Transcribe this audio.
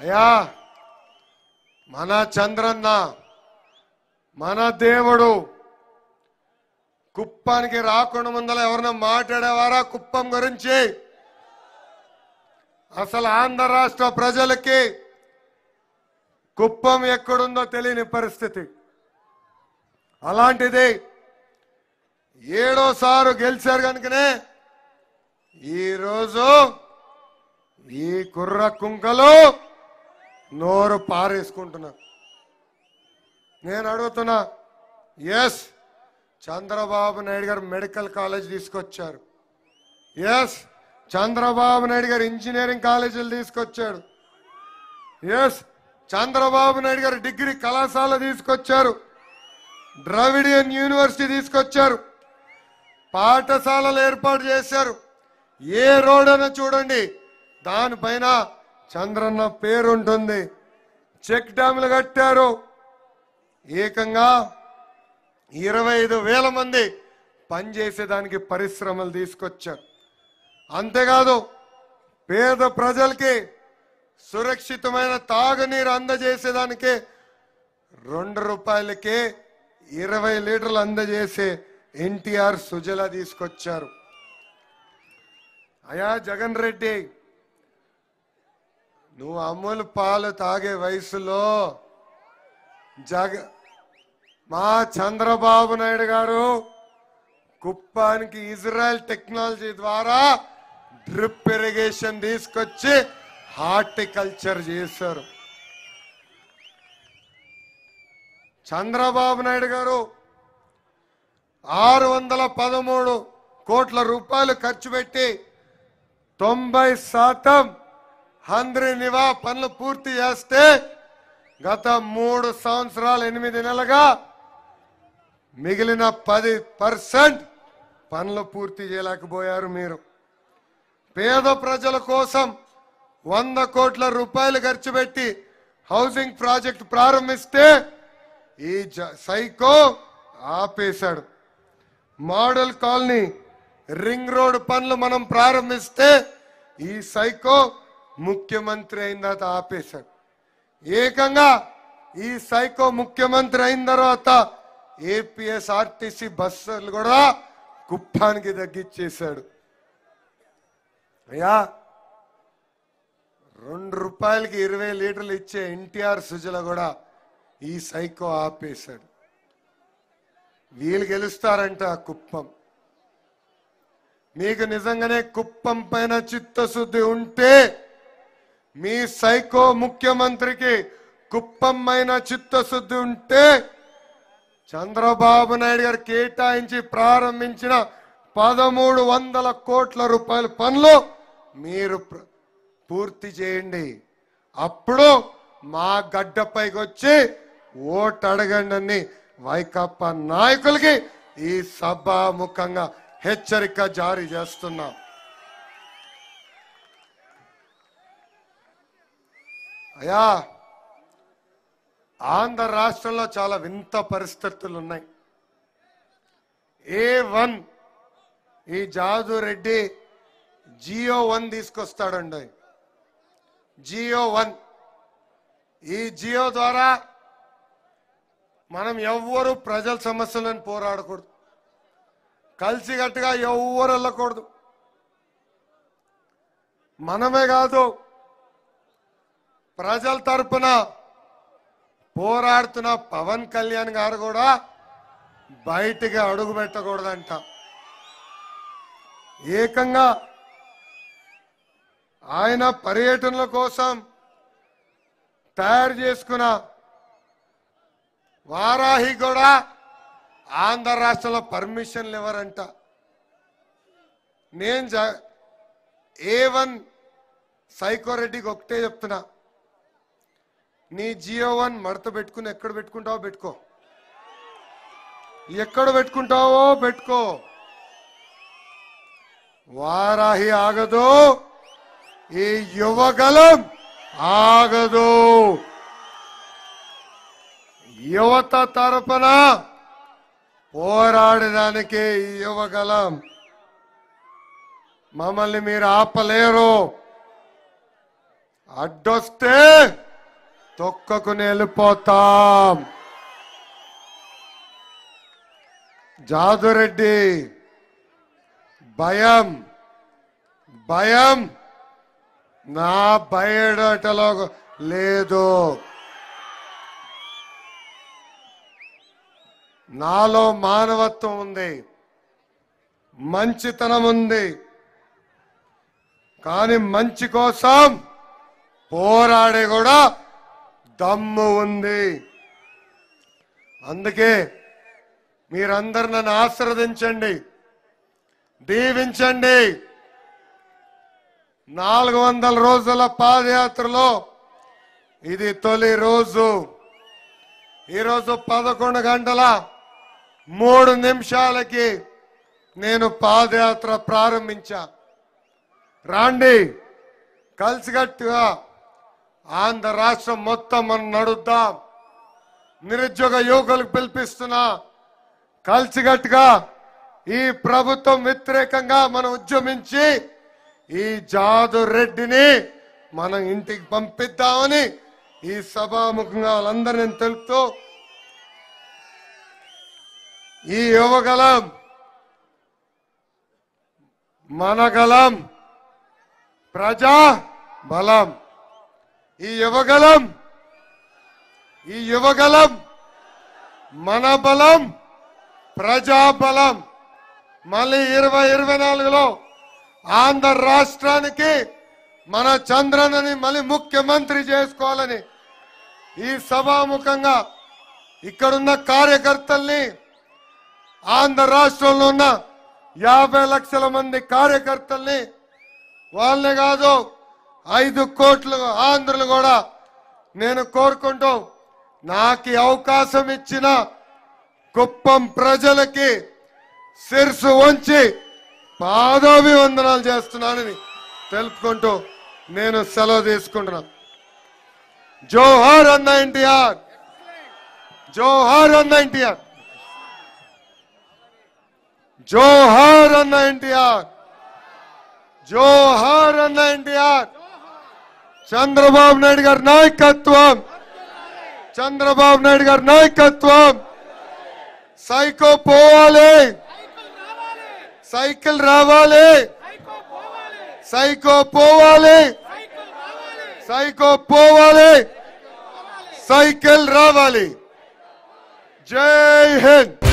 అయ్యా మన చంద్రన్న మన దేవుడు కుప్పానికి రాకుండా ముందర ఎవరన్నా మాట్లాడేవారా కుప్పం గురించి అసలు ఆంధ్ర రాష్ట్ర ప్రజలకి కుప్పం ఎక్కడుందో తెలియని పరిస్థితి అలాంటిది ఏడోసారు గెలిచారు కనుకనే ఈరోజు ఈ కుర్ర కుంకలు నోరు పారేసుకుంటున్నారు నేను అడుగుతున్నా ఎస్ చంద్రబాబు నాయుడు గారు మెడికల్ కాలేజ్ తీసుకొచ్చారు ఎస్ చంద్రబాబు నాయుడు గారు ఇంజనీరింగ్ కాలేజీలు తీసుకొచ్చాడు ఎస్ చంద్రబాబు నాయుడు గారు డిగ్రీ కళాశాల తీసుకొచ్చారు ద్రవిడియన్ యూనివర్సిటీ తీసుకొచ్చారు పాఠశాలలు ఏర్పాటు చేశారు ఏ రోడ్ అయినా చూడండి దానిపైన చంద్రన్న పేరు ఉంటుంది చెక్ డ్యాములు కట్టారు ఏకంగా ఇరవై ఐదు వేల మంది పనిచేసేదానికి పరిశ్రమలు తీసుకొచ్చారు అంతేకాదు పేద ప్రజలకి సురక్షితమైన తాగునీరు అందజేసేదానికి రెండు రూపాయలకే ఇరవై లీటర్లు అందజేసే ఎన్టీఆర్ సుజల తీసుకొచ్చారు అయా జగన్ రెడ్డి నువ్వు అమ్ములు పాలు తాగే వయసులో జగ మా చంద్రబాబు నాయుడు గారు కుప్పానికి ఇజ్రాయెల్ టెక్నాలజీ ద్వారా డ్రిప్ ఇరిగేషన్ తీసుకొచ్చి హార్టికల్చర్ చేశారు చంద్రబాబు నాయుడు గారు ఆరు వందల పదమూడు కోట్ల రూపాయలు ఖర్చు పెట్టి తొంభై శాతం హంద్రి నివా పనులు పూర్తి చేస్తే గత మూడు సంవత్సరాలు ఎనిమిది నెలలుగా మిగిలిన పది పర్సెంట్ పనులు పూర్తి చేయలేకపోయారు మీరు పేద ప్రజల కోసం వంద కోట్ల రూపాయలు ఖర్చు పెట్టి హౌసింగ్ ప్రాజెక్ట్ ప్రారంభిస్తే ఈ జ- సైకో ఆపేశాడు మోడల్ కాలనీ రింగ్ రోడ్ పనులు మనం ప్రారంభిస్తే ఈ సైకో ముఖ్యమంత్రి అయిన తర్వాత ఆపేశాడు ఏకంగా ఈ సైకో ముఖ్యమంత్రి అయిన తర్వాత ఏపీఎస్ ఆర్టీసీ బస్సులు కూడా కుప్పానికి తగ్గించేశాడు అయ్యా రెండు రూపాయలకి ఇరవై లీటర్లు ఇచ్చే ఎన్టీఆర్ సుజల కూడా ఈ సైకో ఆపేశాడు వీళ్ళు గెలుస్తారంట ఆ కుప్పం మీకు నిజంగానే కుప్పం పైన చిత్తశుద్ధి ఉంటే మీ సైకో ముఖ్యమంత్రికి కుప్పం పైన చిత్తశుద్ధి ఉంటే చంద్రబాబు నాయుడు గారు కేటాయించి ప్రారంభించిన పదమూడు వందల కోట్ల రూపాయల పనులు మీరు ప్ర- పూర్తి చేయండి అప్పుడు మా గడ్డపైకి వచ్చి ఓటు అడగండి అని వైకాపా నాయకులకి ఈ సభాముఖంగా హెచ్చరిక జారీ చేస్తున్నాం అయ్యా ఆంధ్ర రాష్ట్రంలో చాలా వింత పరిస్థితులు ఉన్నాయి ఏ వన్ ఈ జాదు రెడ్డి జియో వన్ తీసుకొస్తాడండి జియో వన్ ఈ జియో ద్వారా మనం ఎవ్వరు ప్రజల సమస్యలను పోరాడకూడదు కలిసికట్టుగా ఎవ్వరు వెళ్ళకూడదు మనమే కాదు ప్రజల తరపున పోరాడుతున్న పవన్ కళ్యాణ్ గారు కూడా బయటికి అడుగు పెట్టకూడదంట ఏకంగా ఆయన పర్యటనల కోసం తయారు చేసుకున్న వారాహి కూడా ఆంధ్ర రాష్ట్రంలో పర్మిషన్లు ఇవ్వరంట నేను జ ఏ వన్ సైకోరెడ్డికి ఒకటే చెప్తున్నా నీ జియో వన్ మడత పెట్టుకుని ఎక్కడ పెట్టుకుంటావో పెట్టుకో ఎక్కడ పెట్టుకుంటావో పెట్టుకో వారాహి ఆగదు ఈ యువగలం ఆగదు యువత తరపున పోరాడడానికి ఈ యువగలం మమ్మల్ని మీరు ఆపలేరు అడ్డొస్తే తొక్కకుని వెళ్ళిపోతాం జాదురెడ్డి భయం భయం నా బయటలో లేదు నాలో మానవత్వం ఉంది మంచితనం ఉంది కానీ మంచి కోసం పోరాడే కూడా దమ్ము ఉంది అందుకే మీరందరు నన్ను ఆశీర్వదించండి దీవించండి నాలుగు వందల రోజుల పాదయాత్రలో ఇది తొలి రోజు ఈరోజు పదకొండు గంటల మూడు నిమిషాలకి నేను పాదయాత్ర ప్రారంభించా రాండి కలిసికట్టుగా ఆంధ్ర రాష్ట్రం మొత్తం మనం నడుద్దాం నిరుద్యోగ యువకులకు పిలిపిస్తున్నా కలిసికట్టుగా ఈ ప్రభుత్వం వ్యతిరేకంగా మనం ఉద్యమించి ఈ జాదు రెడ్డిని మనం ఇంటికి పంపిద్దామని ఈ సభాముఖంగా వాళ్ళందరూ నేను తెలుపుతూ ఈ యువగలం మనగలం ప్రజా బలం ఈ యువగలం ఈ యువగలం మన బలం ప్రజా బలం మళ్ళీ ఇరవై ఇరవై నాలుగులో ఆంధ్ర రాష్ట్రానికి మన చంద్రనని మళ్ళీ ముఖ్యమంత్రి చేసుకోవాలని ఈ సభాముఖంగా ఇక్కడున్న కార్యకర్తల్ని ఆంధ్ర రాష్ట్రంలో ఉన్న యాభై లక్షల మంది కార్యకర్తల్ని వాళ్ళే కాదు ఐదు కోట్లు ఆంధ్రులు కూడా నేను కోరుకుంటూ నాకు ఈ అవకాశం ఇచ్చిన కుప్పం ప్రజలకి శిరసు వంచి పాదాభివందనాలు చేస్తున్నానని తెలుపుకుంటూ నేను సెలవు తీసుకుంటున్నాను జోహార్ అన్న ఎన్టీఆర్ జోహార్ అన్న ఎన్టీఆర్ జోహార్ అన్న ఎన్టీఆర్ జోహార్ అన్న ఎన్టీఆర్ చంద్రబాబు నాయుడు గారి నాయకత్వం చంద్రబాబు నాయుడు గారి నాయకత్వం సైకో పోవాలి సైకిల్ రావాలి సైకో పోవాలి సైకో పోవాలి సైకిల్ రావాలి జై హింద్